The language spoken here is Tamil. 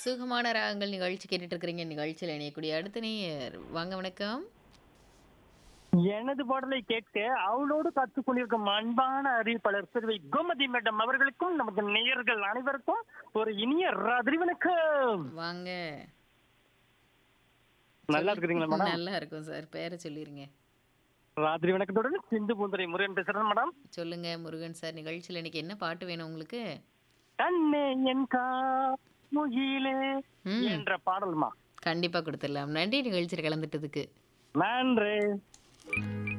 சுகமான ராகங்கள் நிகழ்ச்சி கேட்டுட்டு இருக்கிறீங்க நிகழ்ச்சியில் இணையக்கூடிய அடுத்த நேயர் வாங்க வணக்கம் எனது பாடலை கேட்க அவளோடு காத்துக் கொண்டிருக்கும் அன்பான அறிவிப்பாளர் சிறுவை கோமதி மேடம் அவர்களுக்கும் நமது நேயர்கள் அனைவருக்கும் ஒரு இனிய ராத்திரி வணக்கம் வாங்க நல்லா இருக்கிறீங்களா மேடம் நல்லா இருக்கும் சார் பேரை சொல்லிருங்க ராத்திரி வணக்கத்துடன் சிந்து பூந்துரை முருகன் பேசுறேன் மேடம் சொல்லுங்க முருகன் சார் நிகழ்ச்சியில் இன்னைக்கு என்ன பாட்டு வேணும் உங்களுக்கு கண்ணே என் காமுகிலே ம். என்ற பாடல்மா கண்டிப்பா கொடுத்துடலாம் நன்றி நிகழ்ச்சியில் கலந்துட்டதுக்கு நன்றி